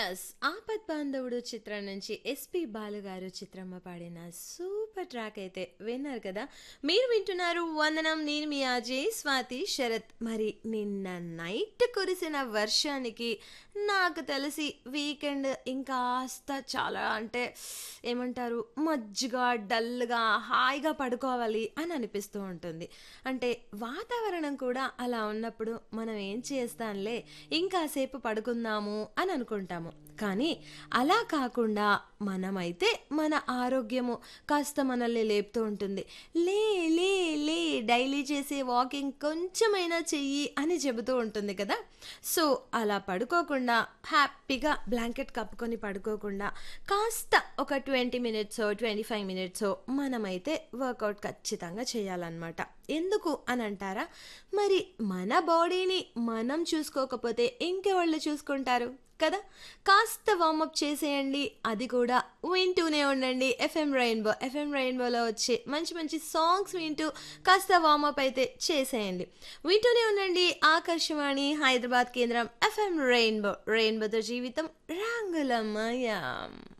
yes ఆపద్ బాంధవుడు చిత్రం నుంచి ఎస్పి బాలుగారు చిత్రమ్మ పాడిన సూపర్ ట్రాక్ అయితే విన్నారు కదా మీరు వింటున్నారు వందనం నేను మీ అజయ్ స్వాతి శరత్ మరి నిన్న నైట్ కురిసిన వర్షానికి నాకు తెలిసి వీకెండ్ ఇంకాస్త చాలా అంటే ఏమంటారు మజ్జిగా డల్గా హాయిగా పడుకోవాలి అని అనిపిస్తూ ఉంటుంది అంటే వాతావరణం కూడా అలా ఉన్నప్పుడు మనం ఏం చేస్తాంలే ఇంకాసేపు పడుకుందాము అని అనుకుంటాము కానీ అలా కాకుండా మనమైతే మన ఆరోగ్యము కాస్త మనల్ని లేపుతూ ఉంటుంది లే లే లే డైలీ చేసే వాకింగ్ కొంచెమైనా చెయ్యి అని చెబుతూ ఉంటుంది కదా సో అలా పడుకోకుండా హ్యాపీగా బ్లాంకెట్ కప్పుకొని పడుకోకుండా కాస్త ఒక twenty minutes twenty five minutes మనమైతే వర్కౌట్ ఖచ్చితంగా చేయాలన్నమాట ఎందుకు అని అంటారా మరి మన బాడీని మనం చూసుకోకపోతే ఇంకెవాళ్ళు చూసుకుంటారు కదా కాస్త వార్మప్ చేసేయండి అది కూడా వింటూనే ఉండండి ఎఫ్ఎం రెయిన్బో ఎఫ్ఎం రెయిన్బోలో వచ్చే మంచి మంచి సాంగ్స్ వింటూ కాస్త వార్మప్ అయితే చేసేయండి వింటూనే ఉండండి ఆకాశవాణి హైదరాబాద్ కేంద్రం ఎఫ్ఎం రెయిన్బో రెయిన్బోతో జీవితం రంగులమయం